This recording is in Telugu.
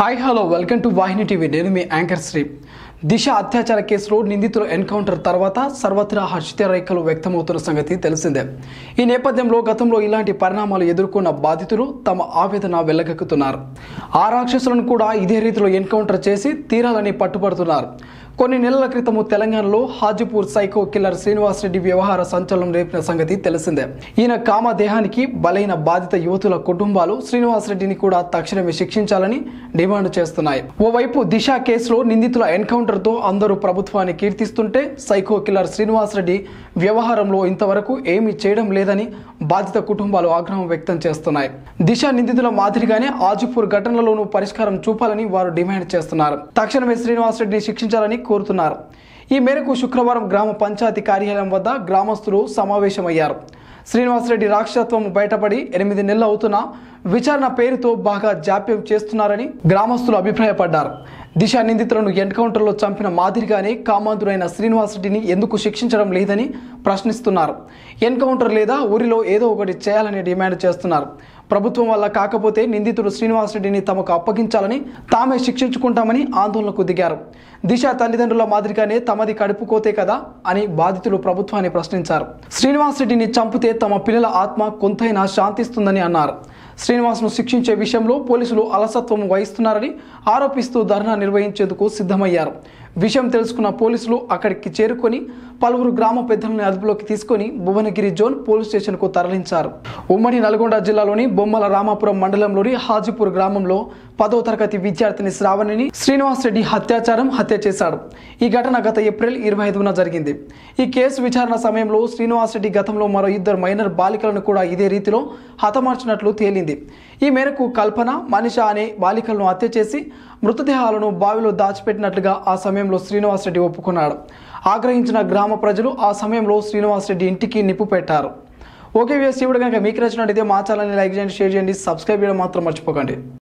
hi hello welcome to Vahini TV నేను మీ యాంకర్ శ్రీ దిశ అత్యాచార కేసులో నిందితుల ఎన్కౌంటర్ తర్వాత సర్వత్రా హర్షిత రేఖలు వ్యక్తమవుతున్న సంగతి తెలిసిందే ఈ నేపథ్యంలో గతంలో ఇలాంటి పరిణామాలు ఎదుర్కొన్న బాధితులు తమ ఆవేదన వెళ్ళగక్కుతున్నారు ఆ రాక్షసులను కూడా ఇదే రీతిలో ఎన్కౌంటర్ చేసి తీరాలని పట్టుబడుతున్నారు కొన్ని నెలల క్రితము తెలంగాణలో హాజీపూర్ సైకో కిల్లర్ శ్రీనివాస్ రెడ్డి వ్యవహార సంచలనం రేపిన సంగతి తెలిసిందే ఈయన కామ దేహానికి బలైన బాధిత యువతుల కుటుంబాలు శ్రీనివాస్ రెడ్డిని కూడా తక్షణమే శిక్షించాలని డిమాండ్ చేస్తున్నాయి ఓవైపు దిశ కేసులో నిందితుల ఎన్కౌంటర్ తో అందరూ ప్రభుత్వాన్ని కీర్తిస్తుంటే సైకో కిల్లర్ శ్రీనివాస్ రెడ్డి వ్యవహారంలో ఇంతవరకు ఏమీ చేయడం లేదని బాధిత కుటుంబాలు ఆగ్రహం వ్యక్తం చేస్తున్నాయి దిశ నిందితుల మాదిరిగానే ఆజుపూర్ ఘటనలోనూ పరిష్కారం చూపాలని వారు డిమాండ్ చేస్తున్నారు తక్షణమే శ్రీనివాస్ రెడ్డిని శిక్షించాలని కోరుతున్నారు ఈ మేరకు శుక్రవారం గ్రామ పంచాయతీ కార్యాలయం వద్ద గ్రామస్తులు సమావేశమయ్యారు శ్రీనివాసరెడ్డి రాక్షసత్వం బయటపడి ఎనిమిది నెలలు అవుతున్నా విచారణ పేరుతో బాగా జాప్యం చేస్తున్నారని గ్రామస్తులు అభిప్రాయపడ్డారు దిశ నిందితులను ఎన్కౌంటర్లో చంపిన మాదిరిగానే కామాంధుడైన శ్రీనివాసరెడ్డిని ఎందుకు శిక్షించడం లేదని ప్రశ్నిస్తున్నారు ఎన్కౌంటర్ లేదా ఊరిలో ఏదో ఒకటి చేయాలని డిమాండ్ చేస్తున్నారు ప్రభుత్వం వల్ల కాకపోతే నిందితుడు శ్రీనివాసరెడ్డిని తమకు అప్పగించాలని తామే శిక్షించుకుంటామని ఆందోళనకు దిగారు దిశ తల్లిదండ్రుల మాదిరిగానే తమది కడుపుకోతే కదా అని బాధితులు ప్రభుత్వాన్ని ప్రశ్నించారు శ్రీనివాసరెడ్డిని చంపితే తమ పిల్లల ఆత్మ కొంతైనా శాంతిస్తుందని అన్నారు శ్రీనివాస్ను శిక్షించే విషయంలో పోలీసులు అలసత్వం వహిస్తున్నారని ఆరోపిస్తూ ధర్నా నిర్వహించేందుకు సిద్ధమయ్యారు విషయం తెలుసుకున్న పోలీసులు అక్కడికి చేరుకొని పలువురు గ్రామ పెద్దలను అదుపులోకి తీసుకొని భువనగిరి జోన్ పోలీస్ స్టేషన్కు తరలించారు ఉమ్మడి నల్గొండ జిల్లాలోని బొమ్మల రామాపురం మండలంలోని హాజీపూర్ గ్రామంలో పదో తరగతి విద్యార్థిని శ్రావణిని శ్రీనివాస్ రెడ్డి హత్యాచారం హత్య చేశాడు ఈ ఘటన గత ఏప్రిల్ ఇరవై ఐదున జరిగింది ఈ కేసు విచారణ సమయంలో శ్రీనివాస్ రెడ్డి గతంలో మరో ఇద్దరు మైనర్ బాలికలను కూడా ఇదే రీతిలో హతమార్చినట్లు తేలింది ఈ మేరకు కల్పన మనిష అనే బాలికలను హత్య చేసి మృతదేహాలను బావిలో దాచిపెట్టినట్లుగా ఆ సమయంలో శ్రీనివాస్ రెడ్డి ఒప్పుకున్నాడు ఆగ్రహించిన గ్రామ ప్రజలు ఆ సమయంలో శ్రీనివాస్ రెడ్డి ఇంటికి నిప్పు పెట్టారు ఓకే వ్యూస్ ఈ వీడియో కనుక మీకు నచ్చినట్టయితే మా ఛానల్ని లైక్ చేయండి షేర్ చేయండి సబ్స్క్రైబ్ చేయడం మాత్రం మర్చిపోకండి